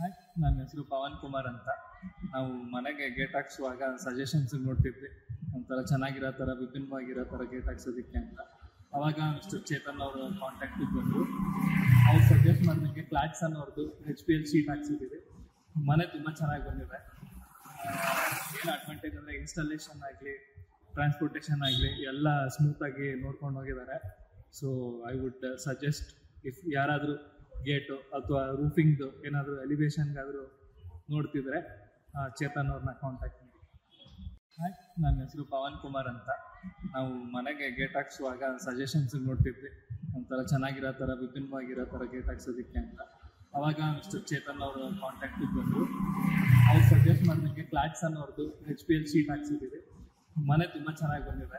hi ನನ್ನ ಹೆಸರು ಪವನ್ ಕುಮಾರ್ ಅಂತ ನಾವು ಮನೆಗೆ ಗೇಟ್ ಹಾಕ್ಸುವಾಗ ಸಜೆಷನ್ಸ್ ನೋಡ್ತಿದ್ವಿ ಒಂಥರ ಚೆನ್ನಾಗಿರೋ ಥರ ವಿಭಿನ್ನವಾಗಿರೋ ಥರ ಗೇಟ್ ಹಾಕ್ಸೋದಕ್ಕೆ ಅಂತ ಅವಾಗ ಮಿಸ್ಟರ್ ಚೇತನ್ ಅವರು ಕಾಂಟ್ಯಾಕ್ಟಿಗೆ ಬಂದರು ಅವ್ರು ಸಜೆಸ್ಟ್ ಮಾಡಿದಂಗೆ ಕ್ಲಾಟ್ಸ್ ಅನ್ನೋರ್ದು ಹೆಚ್ ಪಿ ಎಲ್ ಶೀಟ್ ಹಾಕ್ಸಿದ್ದೀವಿ ಮನೆ ತುಂಬ ಚೆನ್ನಾಗಿ ಬಂದಿದೆ ಏನು ಅಡ್ವಾಂಟೇಜ್ ಅಂದರೆ ಇನ್ಸ್ಟಾಲೇಷನ್ ಆಗಲಿ ಟ್ರಾನ್ಸ್ಪೋರ್ಟೇಷನ್ ಆಗಲಿ ಎಲ್ಲ ಸ್ಮೂತಾಗಿ ನೋಡ್ಕೊಂಡು ಹೋಗಿದ್ದಾರೆ so I would suggest if ಯಾರಾದರೂ ಗೇಟು ಅಥವಾ ರೂಫಿಂಗ್ದು ಏನಾದರೂ ಎಲಿವೇಶನ್ಗಾದರೂ ನೋಡ್ತಿದ್ರೆ ಆ, ಚೇತನ್ ಅವ್ರನ್ನ ಕಾಂಟ್ಯಾಕ್ಟ್ ಮಾಡಿ ಹಾಯ್ ನನ್ನ ಹೆಸರು ಪವನ್ ಕುಮಾರ್ ಅಂತ ನಾವು ಮನೆಗೆ ಗೇಟ್ ಹಾಕ್ಸುವಾಗ ಸಜೆಷನ್ಸ್ ನೋಡ್ತಿದ್ವಿ ಒಂಥರ ಚೆನ್ನಾಗಿರೋ ಥರ ವಿಭಿನ್ನವಾಗಿರೋ ಥರ ಗೇಟ್ ಹಾಕ್ಸೋದಕ್ಕೆ ಅಂತ ಅವಾಗ ಮಿಸ್ಟರ್ ಚೇತನ್ ಅವರು ಕಾಂಟ್ಯಾಕ್ಟಿಗೆ ಬಂದರು ಅವ್ರು ಸಜೆಸ್ಟ್ ಮಾಡಿದಂಗೆ ಕ್ಲಾಟ್ಸ್ ಅನ್ನೋರ್ದು ಹೆಚ್ ಪಿ ಎಲ್ ಶೀಟ್ ಹಾಕ್ಸಿದ್ದೀವಿ ಮನೆ ತುಂಬ ಚೆನ್ನಾಗಿ ಬಂದಿದೆ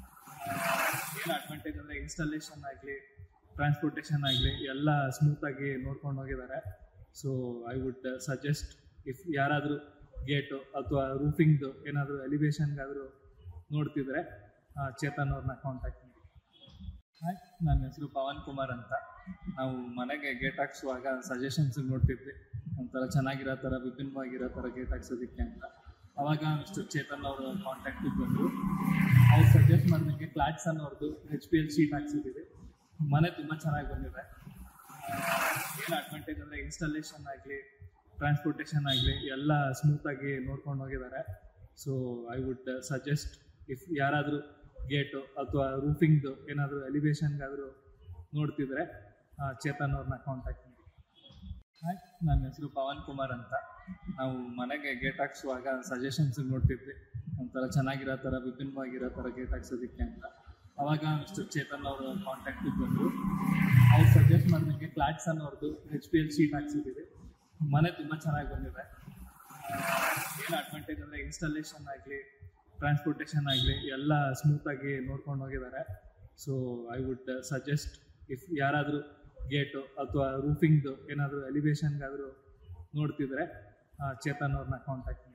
ಏನು ಅಡ್ವಾಂಟೇಜ್ ಅಂದರೆ ಇನ್ಸ್ಟಾಲೇಷನ್ ಆಗಲಿ ಟ್ರಾನ್ಸ್ಪೋರ್ಟೇಷನ್ ಆಗಲಿ ಎಲ್ಲ ಸ್ಮೂತಾಗಿ ನೋಡ್ಕೊಂಡು ಹೋಗಿದ್ದಾರೆ so I would suggest if ಯಾರಾದರೂ ಗೇಟು ಅಥವಾ ರೂಫಿಂಗ್ದು ಏನಾದರೂ ಎಲಿವೇಶನ್ಗಾದರೂ ನೋಡ್ತಿದ್ರೆ ಆ, ಚೇತನ್ ಅವ್ರನ್ನ ಕಾಂಟ್ಯಾಕ್ಟ್ ಮಾಡಿ ಹಾಯ್ ನನ್ನ ಹೆಸರು ಪವನ್ ಕುಮಾರ್ ಅಂತ ನಾವು ಮನೆಗೆ ಗೇಟ್ ಹಾಕ್ಸುವಾಗ ಸಜೆಷನ್ಸ್ ನೋಡ್ತಿದ್ವಿ ಒಂಥರ ಚೆನ್ನಾಗಿರೋ ಥರ ವಿಭಿನ್ನವಾಗಿರೋ ಥರ ಗೇಟ್ ಹಾಕ್ಸೋದಕ್ಕೆ ಅಂತ ಅವಾಗ ಮಿಸ್ಟರ್ ಚೇತನ್ ಅವರು ಕಾಂಟ್ಯಾಕ್ಟಿಗೆ ಬಂದರು ಅವ್ರು ಸಜೆಸ್ಟ್ ಮಾಡಿದಂಗೆ ಕ್ಲಾಟ್ಸ್ ಅನ್ನೋರ್ದು ಹೆಚ್ ಪಿ ಎಲ್ ಶೀಟ್ ಹಾಕ್ಸಿದ್ದೀವಿ ಮನೆ ತುಂಬ ಚೆನ್ನಾಗಿ ಬಂದಿದೆ ಏನು ಅಡ್ವಾಂಟೇಜ್ ಅಂದರೆ ಇನ್ಸ್ಟಾಲೇಷನ್ ಆಗಲಿ ಟ್ರಾನ್ಸ್ಪೋರ್ಟೇಷನ್ ಆಗಲಿ ಎಲ್ಲ ಸ್ಮೂತಾಗಿ ನೋಡ್ಕೊಂಡು ಹೋಗಿದ್ದಾರೆ so I would suggest if ಯಾರಾದರೂ ಗೇಟು ಅಥವಾ ರೂಫಿಂಗ್ದು ಏನಾದರೂ ಎಲಿವೇಶನ್ಗಾದರೂ ನೋಡ್ತಿದ್ರೆ ಆ, ಚೇತನ್ ಅವ್ರನ್ನ ಕಾಂಟ್ಯಾಕ್ಟ್ ಮಾಡಿ ಹಾಯ್ ನನ್ನ ಹೆಸರು ಪವನ್ ಕುಮಾರ್ ಅಂತ ನಾವು ಮನೆಗೆ ಗೇಟ್ ಹಾಕ್ಸುವಾಗ ಸಜೆಷನ್ಸ್ ನೋಡ್ತಿದ್ವಿ ಒಂಥರ ಚೆನ್ನಾಗಿರೋ ಥರ ವಿಭಿನ್ನವಾಗಿರೋ ಥರ ಗೇಟ್ ಹಾಕ್ಸೋದಕ್ಕೆ ಅಂತ ಅವಾಗ ಮಿಸ್ಟರ್ ಚೇತನ್ ಅವರು ಕಾಂಟ್ಯಾಕ್ಟಿಗೆ ಬಂದರು ಅವ್ರು ಸಜೆಸ್ಟ್ ಮಾಡಿದಂಗೆ ಕ್ಲಾಟ್ಸ್ ಅನ್ನೋರ್ದು ಹೆಚ್ ಪಿ ಎಲ್ ಶೀಟ್ ಹಾಕ್ಸಿದ್ದೀವಿ ಮನೆ ತುಂಬ ಚೆನ್ನಾಗಿ ಬಂದಿದೆ ಏನು ಅಡ್ವಾಂಟೇಜ್ ಅಂದರೆ ಇನ್ಸ್ಟಾಲೇಷನ್ ಆಗಲಿ ಟ್ರಾನ್ಸ್ಪೋರ್ಟೇಷನ್ ಆಗಲಿ ಎಲ್ಲ ಸ್ಮೂತಾಗಿ ನೋಡ್ಕೊಂಡು ಹೋಗಿದ್ದಾರೆ so I would suggest if ಯಾರಾದರೂ ಗೇಟು ಅಥವಾ ರೂಫಿಂಗ್ದು ಏನಾದರೂ ಎಲಿವೇಶನ್ಗಾದರೂ ನೋಡ್ತಿದ್ರೆ ಆ, ಚೇತನ್ ಅವ್ರನ್ನ ಕಾಂಟ್ಯಾಕ್ಟ್ ಮಾಡಿ